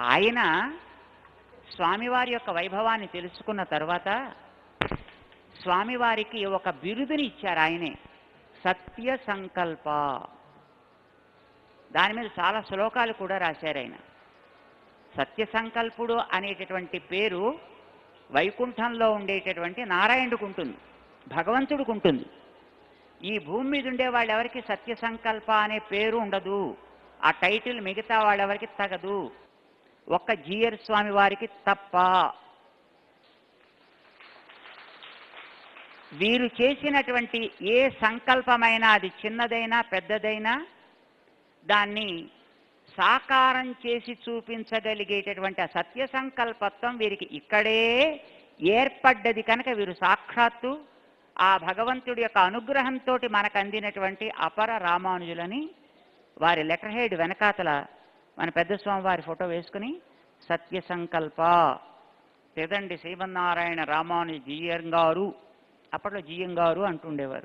ఆయన స్వామివారి యొక్క వైభవాన్ని తెలుసుకున్న తర్వాత స్వామివారికి ఒక బిరుదుని ఇచ్చారు ఆయనే సత్య సంకల్ప దాని మీద చాలా శ్లోకాలు కూడా రాశారు ఆయన సత్య సంకల్పుడు అనేటటువంటి పేరు వైకుంఠంలో ఉండేటటువంటి నారాయణుడికి ఉంటుంది భగవంతుడికి ఉంటుంది ఈ భూమి మీద ఉండే వాళ్ళు ఎవరికి సత్య సంకల్ప అనే పేరు ఉండదు ఆ టైటిల్ మిగతా వాళ్ళెవరికి తగదు ఒక్క జీయర్ స్వామి వారికి తప్ప వీరు చేసినటువంటి ఏ సంకల్పమైనా అది చిన్నదైనా పెద్దదైనా దాన్ని సాకారం చేసి చూపించగలిగేటటువంటి ఆ సత్య సంకల్పత్వం వీరికి ఇక్కడే ఏర్పడ్డది కనుక వీరు సాక్షాత్తు ఆ భగవంతుడి యొక్క అనుగ్రహంతో మనకు అందినటువంటి అపర రామానుజులని వారి లెటర్ హెడ్ వెనకాతల మన పెద్ద స్వామి వారి ఫోటో వేసుకుని సత్య సంకల్ప తెదండి శ్రీమన్నారాయణ రామానుజ జీఎం గారు అప్పట్లో జీఎం గారు అంటుండేవారు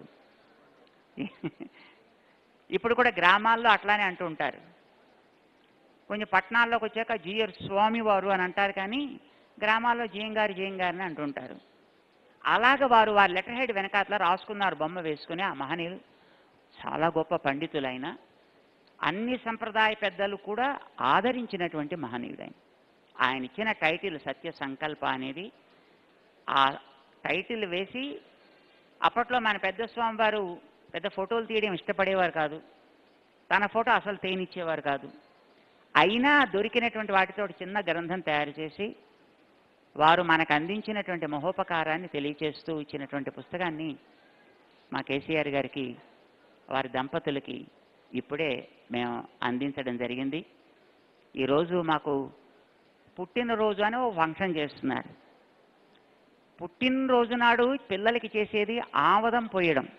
ఇప్పుడు కూడా గ్రామాల్లో అట్లానే అంటూ ఉంటారు కొంచెం పట్టణాల్లోకి వచ్చాక జీఎర్ స్వామి వారు అని అంటారు కానీ గ్రామాల్లో జీఎం గారు జీఎం గారిని అంటుంటారు అలాగ వారు వారి లెటర్ హెడ్ వెనకాతల రాసుకున్నారు బొమ్మ వేసుకుని ఆ మహనీయులు చాలా గొప్ప పండితులైన అన్ని సంప్రదాయ పెద్దలు కూడా ఆదరించినటువంటి మహనీయుడైన ఆయన ఇచ్చిన టైటిల్ సత్య సంకల్ప అనేది ఆ టైటిల్ వేసి అప్పట్లో మన పెద్ద స్వామి వారు పెద్ద ఫోటోలు తీయడం ఇష్టపడేవారు కాదు తన ఫోటో అసలు తేనిచ్చేవారు కాదు అయినా దొరికినటువంటి వాటితో ఒక చిన్న గ్రంథం తయారు చేసి వారు మనకు అందించినటువంటి మహోపకారాన్ని తెలియచేస్తూ ఇచ్చినటువంటి పుస్తకాన్ని మా కేసీఆర్ గారికి వారి దంపతులకి ఇప్పుడే మేము అందించడం జరిగింది ఈరోజు మాకు పుట్టినరోజు అని ఓ ఫంక్షన్ చేస్తున్నారు పుట్టినరోజు నాడు పిల్లలకి చేసేది ఆవదం పోయడం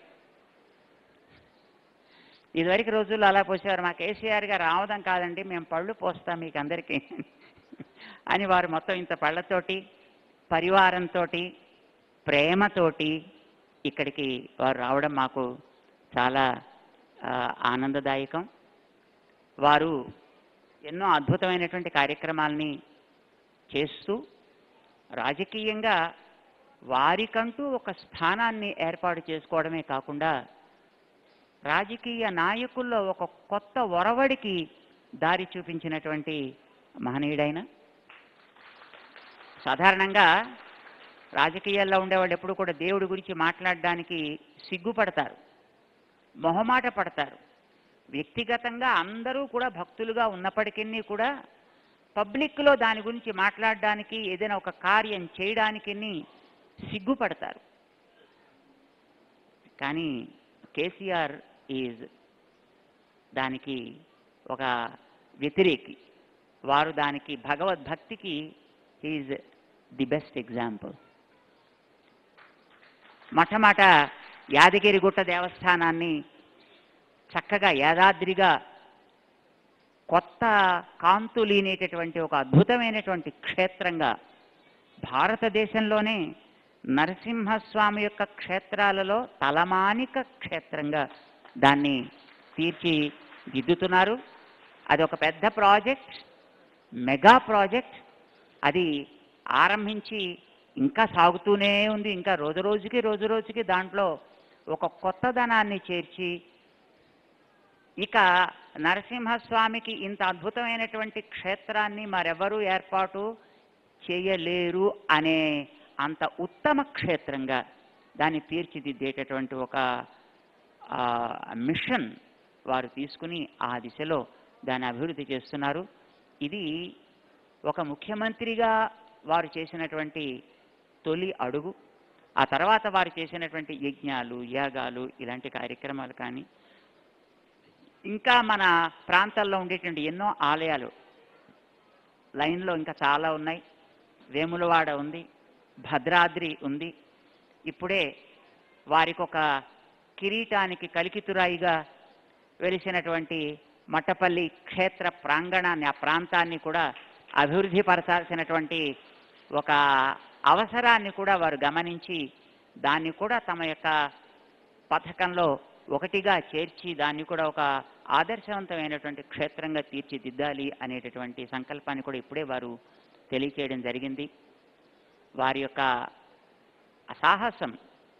ఇదివరకు రోజుల్లో అలా పోసేవారు మా కేసీఆర్ గారు ఆవదం కాదండి మేము పళ్ళు పోస్తాం మీకు అందరికీ అని వారు మొత్తం ఇంత పళ్ళతోటి పరివారంతో ప్రేమతోటి ఇక్కడికి వారు రావడం మాకు చాలా ఆ, ఆనందదాయకం వారు ఎన్నో అద్భుతమైనటువంటి కార్యక్రమాల్ని చేస్తూ రాజకీయంగా వారికంటూ ఒక స్థానాన్ని ఏర్పాటు చేసుకోవడమే కాకుండా రాజకీయ నాయకుల్లో ఒక కొత్త ఒరవడికి దారి చూపించినటువంటి మహనీయుడైన సాధారణంగా రాజకీయాల్లో ఉండేవాళ్ళు ఎప్పుడు కూడా దేవుడి గురించి మాట్లాడడానికి సిగ్గుపడతారు మొహమాట పడతారు వ్యక్తిగతంగా అందరూ కూడా భక్తులుగా ఉన్నప్పటికీ కూడా పబ్లిక్లో దాని గురించి మాట్లాడడానికి ఏదైనా ఒక కార్యం చేయడానికి సిగ్గుపడతారు కానీ కేసీఆర్ ఈజ్ దానికి ఒక వ్యతిరేకి వారు దానికి భగవద్భక్తికి ఈజ్ ది బెస్ట్ ఎగ్జాంపుల్ మొట్టమొదట యాదగిరిగుట్ట దేవస్థానాన్ని చక్కగా యాదాద్రిగా కొత్త కాంతులీనేటటువంటి ఒక అద్భుతమైనటువంటి క్షేత్రంగా భారతదేశంలోనే నరసింహస్వామి యొక్క క్షేత్రాలలో తలమానిక క్షేత్రంగా దాన్ని తీర్చిదిద్దుతున్నారు అది ఒక పెద్ద ప్రాజెక్ట్ మెగా ప్రాజెక్ట్ అది ఆరంభించి ఇంకా సాగుతూనే ఉంది ఇంకా రోజు రోజుకి రోజు రోజుకి దాంట్లో ఒక కొత్తదనాన్ని చేర్చి ఇక నరసింహస్వామికి ఇంత అద్భుతమైనటువంటి క్షేత్రాన్ని మరెవరూ ఏర్పాటు చేయలేరు అనే అంత ఉత్తమ క్షేత్రంగా దాన్ని తీర్చిదిద్దేటటువంటి ఒక ఆ, మిషన్ వారు తీసుకుని ఆ దిశలో దాన్ని అభివృద్ధి చేస్తున్నారు ఇది ఒక ముఖ్యమంత్రిగా వారు చేసినటువంటి తొలి అడుగు ఆ తర్వాత వారు చేసినటువంటి యజ్ఞాలు యాగాలు ఇలాంటి కార్యక్రమాలు కానీ ఇంకా మన ప్రాంతాల్లో ఉండేటువంటి ఎన్నో ఆలయాలు లైన్లో ఇంకా చాలా ఉన్నాయి వేములవాడ ఉంది భద్రాద్రి ఉంది ఇప్పుడే వారికి ఒక కిరీటానికి కలికితురాయిగా వెలిసినటువంటి మట్టపల్లి క్షేత్ర ప్రాంగణాన్ని ఆ ప్రాంతాన్ని కూడా అభివృద్ధి పరచాల్సినటువంటి ఒక అవసరాన్ని కూడా వారు గమనించి దాన్ని కూడా తమ యొక్క పథకంలో ఒకటిగా చేర్చి దాన్ని కూడా ఒక ఆదర్శవంతమైనటువంటి క్షేత్రంగా తీర్చిదిద్దాలి అనేటటువంటి సంకల్పాన్ని కూడా ఇప్పుడే వారు తెలియచేయడం జరిగింది వారి యొక్క సాహసం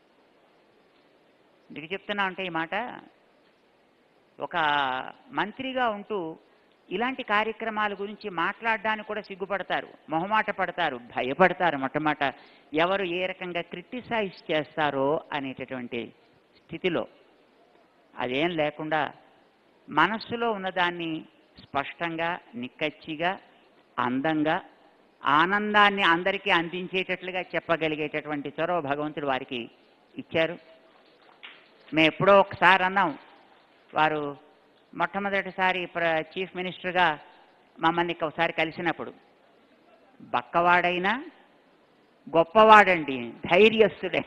ఎందుకు చెప్తున్నా అంటే ఈ మాట ఒక మంత్రిగా ఉంటూ ఇలాంటి కార్యక్రమాల గురించి మాట్లాడడానికి కూడా సిగ్గుపడతారు మొహమాట పడతారు భయపడతారు మొట్టమొదట ఎవరు ఏ రకంగా క్రిటిసైజ్ చేస్తారో అనేటటువంటి స్థితిలో అదేం లేకుండా మనస్సులో ఉన్నదాన్ని స్పష్టంగా నిక్కచ్చిగా అందంగా ఆనందాన్ని అందరికీ అందించేటట్లుగా చెప్పగలిగేటటువంటి చొరవ భగవంతుడు వారికి ఇచ్చారు మేము ఎప్పుడో ఒకసారి అన్నాం వారు మొట్టమొదటిసారి ప్ర- చీఫ్ మినిస్టర్గా మమ్మల్ని ఒకసారి కలిసినప్పుడు బక్కవాడైనా గొప్పవాడండి ధైర్యస్తుడే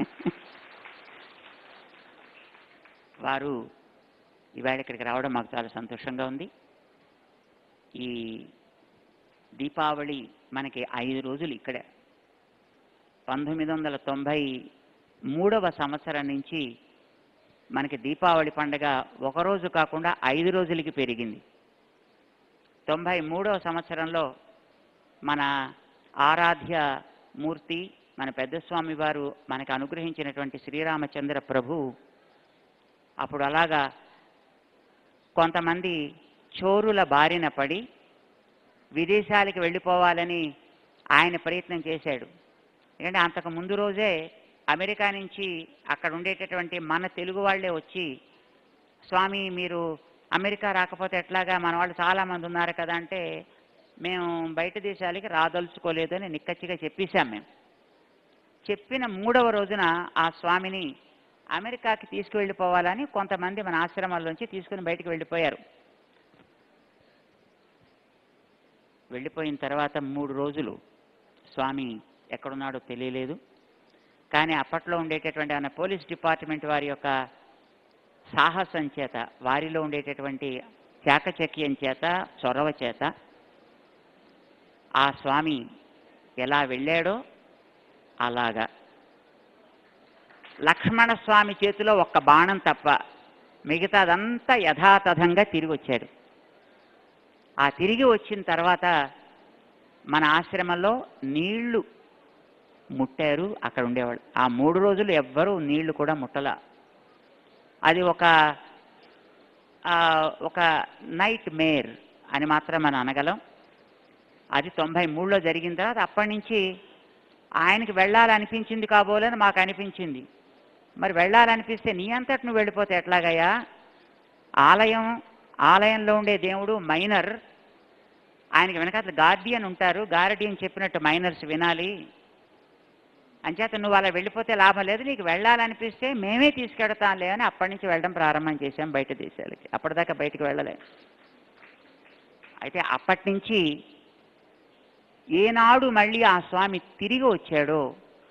వారు ఇవాళ ఇక్కడికి రావడం మాకు చాలా సంతోషంగా ఉంది ఈ దీపావళి మనకి ఐదు రోజులు ఇక్కడే పంతొమ్మిది వందల తొంభై మూడవ సంవత్సరం నుంచి మనకి దీపావళి పండగ ఒక రోజు కాకుండా ఐదు రోజులకి పెరిగింది తొంభై మూడవ సంవత్సరంలో మన ఆరాధ్య మూర్తి మన పెద్దస్వామి వారు మనకు అనుగ్రహించినటువంటి శ్రీరామచంద్ర ప్రభు అప్పుడు అలాగా కొంతమంది చోరుల బారిన పడి విదేశాలకు వెళ్ళిపోవాలని ఆయన ప్రయత్నం చేశాడు ఎందుకంటే అంతకు ముందు రోజే అమెరికా నుంచి అక్కడ ఉండేటటువంటి మన తెలుగు వాళ్ళే వచ్చి స్వామి మీరు అమెరికా రాకపోతే ఎట్లాగా మన వాళ్ళు చాలామంది ఉన్నారు కదా అంటే మేము బయట దేశాలకి రాదలుచుకోలేదని నిక్కచ్చిగా చెప్పేశాం మేము చెప్పిన మూడవ రోజున ఆ స్వామిని అమెరికాకి తీసుకువెళ్ళిపోవాలని కొంతమంది మన ఆశ్రమాల్లోంచి తీసుకుని బయటికి వెళ్ళిపోయారు వెళ్ళిపోయిన తర్వాత మూడు రోజులు స్వామి ఎక్కడున్నాడో తెలియలేదు కానీ అప్పట్లో ఉండేటటువంటి ఆయన పోలీస్ డిపార్ట్మెంట్ వారి యొక్క సాహసం చేత వారిలో ఉండేటటువంటి చాకచక్యం చేత చొరవ చేత ఆ స్వామి ఎలా వెళ్ళాడో అలాగా లక్ష్మణ స్వామి చేతిలో ఒక్క బాణం తప్ప మిగతాదంతా యథాతథంగా తిరిగి వచ్చాడు ఆ తిరిగి వచ్చిన తర్వాత మన ఆశ్రమంలో నీళ్లు ముట్టారు అక్కడ ఉండేవాళ్ళు ఆ మూడు రోజులు ఎవ్వరూ నీళ్లు కూడా ముట్టల అది ఒక ఆ, ఒక నైట్ మేర్ అని మాత్రం మనం అనగలం అది తొంభై మూడులో జరిగిన తర్వాత అప్పటి నుంచి ఆయనకి వెళ్ళాలనిపించింది కాబోలని మాకు అనిపించింది మరి వెళ్ళాలనిపిస్తే నీ అంతటి నువ్వు వెళ్ళిపోతే ఎట్లాగయ్యా ఆలయం ఆలయంలో ఉండే దేవుడు మైనర్ ఆయనకి వెనకాల గార్డియన్ ఉంటారు గార్డియన్ చెప్పినట్టు మైనర్స్ వినాలి అంచేత నువ్వు అలా వెళ్ళిపోతే లాభం లేదు నీకు వెళ్ళాలనిపిస్తే మేమే తీసుకెడతాంలే అని అప్పటి నుంచి వెళ్ళడం ప్రారంభం చేశాం బయట దేశాలకి అప్పటిదాకా బయటికి వెళ్ళలే అయితే అప్పటి నుంచి ఏనాడు మళ్ళీ ఆ స్వామి తిరిగి వచ్చాడో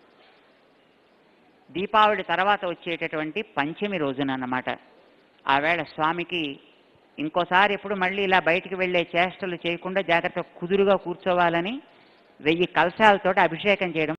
దీపావళి తర్వాత వచ్చేటటువంటి పంచమి రోజున అన్నమాట ఆవేళ స్వామికి ఇంకోసారి ఎప్పుడు మళ్ళీ ఇలా బయటికి వెళ్ళే చేష్టలు చేయకుండా జాగ్రత్త కుదురుగా కూర్చోవాలని వెయ్యి కలశాలతోటి అభిషేకం చేయడం